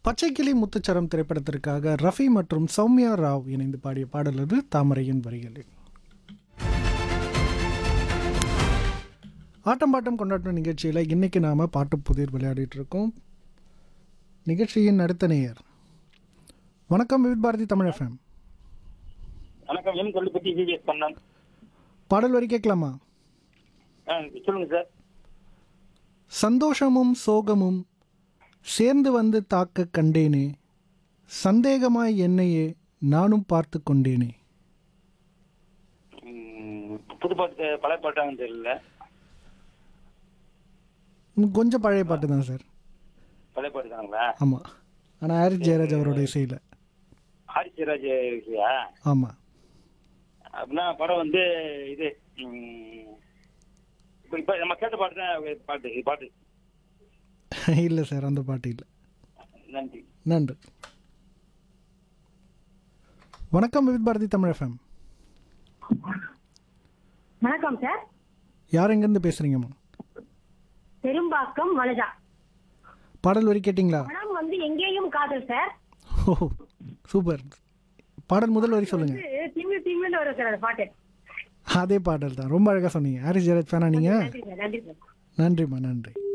பச்சைக்கிளி முத்துச்சரம் திரைப்படத்திற்காக ரஃபி மற்றும் சௌமியா ராவ் இணைந்து பாடிய பாடல் அது தாமரையின் வரிகளில் ஆட்டம் பாட்டம் கொண்டாட்டம் நிகழ்ச்சியில் இன்னைக்கு நாம் பாட்டு புதிர் விளையாடிட்டு இருக்கோம் நிகழ்ச்சியின் அடுத்த நேயர் வணக்கம் விவித் பாரதி தமிழ் எஃப்எம் வணக்கம் எம் கொல்லுப்பட்டி விவிஎஸ் பண்ணன் பாடல் வரி கேட்கலாமா ஆ சொல்லுங்க சார் சந்தோஷமும் சோகமும் சேர்ந்து வந்து தாக்க கண்டேனே சந்தேகமாய் என்னையே நானும் பார்த்து கொண்டேனே ம், புது பாட்டு பழைய பாட்டாங்கன்னு தெரியல ம், கொஞ்சம் பழைய பாட்டு தான் சார் பழைய பாட்டு தாங்களா ஆமாம் ஆனால் ஹாரிஸ் ஜெயராஜ் அவரோட இசையில் ஆதித்யராஜ் இல்லையா ஆமாம் அப்படின்னா படம் வந்து இது ம், இப்ப இப்ப நம்ம கேட்ட பாட்டு தான் பாட்டு இது பாட்டு இல்லை சார் அந்த பாட்டு இல்லை நன்றி நன்றி வணக்கம் விவித் பாரதி தமிழ் எஃப்எம் வணக்கம் சார் யார் எங்கேருந்து பேசுகிறீங்கம்மா பெரும்பாக்கம் வனஜா பாடல் வரி கேட்டிங்களா படம் வந்து எங்கேயும் காதல் சார் ஓ சூப்பர் பாடல் முதல் வரி சொல்லுங்கள் இது திம்மி திம்மின்னு ஒரு சார் பாட்டு அதே பாடல் தான் ரொம்ப அழகாக சொன்னீங்க ஹாரிஸ் ஜெயராஜ் ஃபேனா நீங்கள் நன்றி சார் நன்றி சார் நன்றிம்மா நன்றி